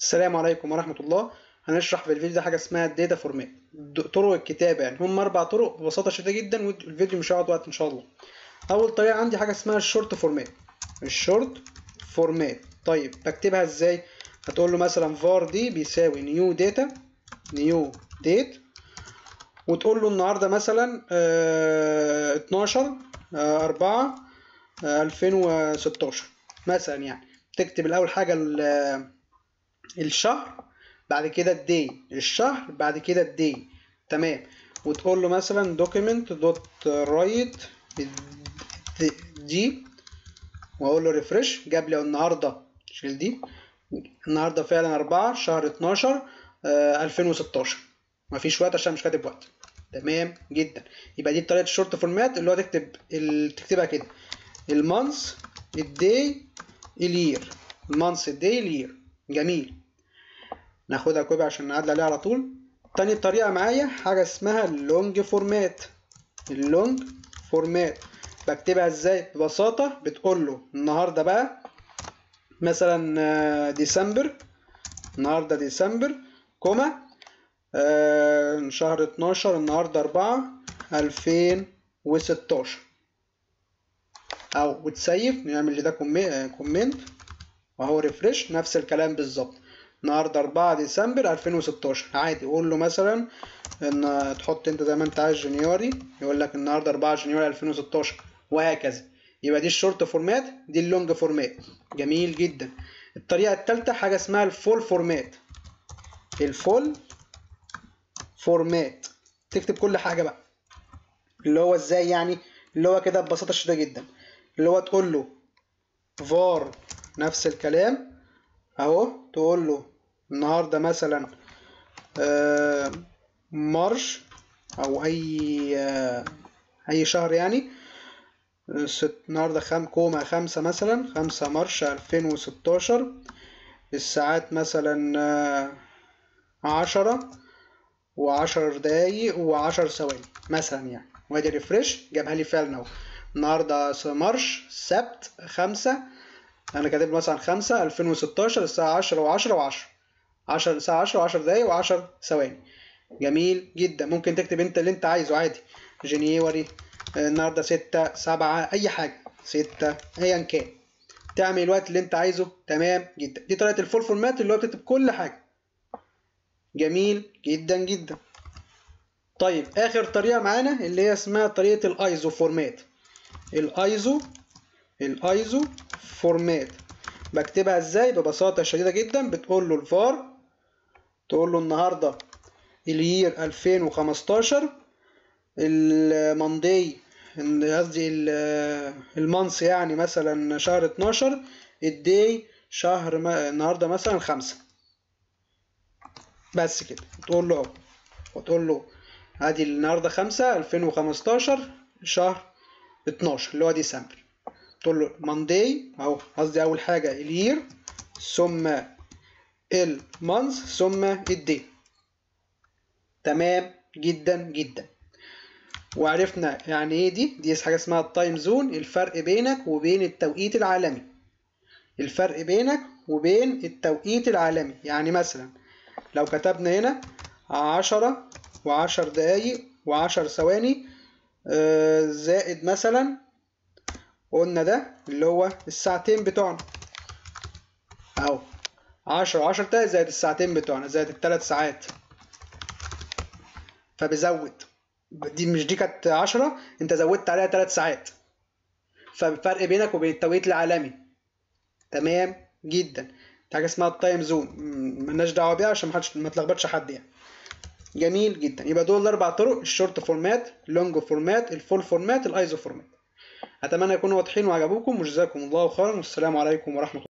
السلام عليكم ورحمة الله هنشرح في الفيديو ده حاجة اسمها الداتا فورمات طرق الكتابة يعني هم أربع طرق ببساطة شديدة جدا والفيديو مش هيقعد وقت إن شاء الله أول طريقة عندي حاجة اسمها الشورت فورمات الشورت فورمات طيب بكتبها إزاي هتقول له مثلا var دي بيساوي نيو داتا نيو ديت وتقول له النهارده مثلا اه 12 اه 4 اه 2016 مثلا يعني تكتب الأول حاجة الشهر بعد كده الدي الشهر بعد كده الدي تمام وتقول له مثلا document دوت رايت دي واقول له ريفرش جاب لي النهارده شيل دي النهارده فعلا 4 شهر 12 آه 2016 مفيش وقت عشان مش كاتب وقت تمام جدا يبقى دي طريقه الشورت فورمات اللي هو تكتب ال... تكتبها كده المانث الدي الير المانث الدي الير جميل ناخدها كوبي عشان نعدل عليها على طول تاني طريقة معايا حاجة اسمها اللونج فورمات اللونج فورمات بكتبها ازاي ببساطة بتقول له النهاردة بقى مثلا ديسمبر النهاردة ديسمبر كوما آه شهر 12 النهاردة 4 2016 او وتسيف نعمل لده كومنت وهو ريفرش نفس الكلام بالظبط النهارده 4 ديسمبر 2016 عادي قول له مثلا ان تحط انت زي ما انت عايز جونيوري يقول لك النهارده 4 جونيوري 2016 وهكذا يبقى دي الشورت فورمات دي اللونج فورمات جميل جدا الطريقه الثالثه حاجه اسمها الفول فورمات الفول فورمات تكتب كل حاجه بقى اللي هو ازاي يعني اللي هو كده ببساطه شديده جدا اللي هو تقول له var نفس الكلام اهو تقول له النهارده مثلا آه مارش او اي آه اي شهر يعني ست النهارده خم كوما خمسة مثلا خمسة مارش ألفين وستاشر الساعات مثلا آه عشرة وعشر دقايق وعشر ثواني مثلا يعني وادي ريفرش جابها لي فعلا اهو النهارده مارش سبت خمسة انا كاتب مثلا خمسة ألفين وستاشر الساعة عشرة وعشرة وعشرة عشرة الساعة عشرة وعشر دقايق وعشر ثواني جميل جدا ممكن تكتب انت اللي انت عايزه عادي جنيوري النهاردة ستة سبعة أي حاجة ستة أيا كان تعمل الوقت اللي انت عايزه تمام جدا دي طريقة الفول فورمات اللي هو بتكتب كل حاجة جميل جدا جدا طيب آخر طريقة معانا اللي هي اسمها طريقة الايزو فورمات الايزو الايزو فورمات بكتبها ازاي ببساطة شديدة جدا بتقول له الفار تقول له النهاردة اليير 2015 الماندي قصدي المانس يعني مثلا شهر 12 الدي شهر ما النهارده مثلا خمسة بس كده تقول له اهو وتقول له ادي النهارده خمسة 2015 شهر 12 اللي هو ديسمبر تقول له ماندي اهو قصدي اول حاجه الير ثم المانث ثم الدي تمام جدا جدا وعرفنا يعني ايه دي دي حاجه اسمها التايم زون الفرق بينك وبين التوقيت العالمي الفرق بينك وبين التوقيت العالمي يعني مثلا لو كتبنا هنا عشرة وعشر دقايق وعشر ثواني آه زائد مثلا قلنا ده اللي هو الساعتين بتوعنا اهو عشرة عشر دقايق زائد الساعتين بتوعنا زائد التلات ساعات فبزود دي مش دي كانت عشرة انت زودت عليها تلات ساعات فالفرق بينك وبين التوقيت العالمي تمام جدا حاجه اسمها التايم زون ملناش دعوه بيها عشان محدش ما تلخبطش حد يعني جميل جدا يبقى دول الاربع طرق الشورت فورمات اللونج فورمات الفول فورمات الايزو فورمات اتمنى يكونوا واضحين وعجبوكم وجزاكم الله خيرا والسلام عليكم ورحمه الله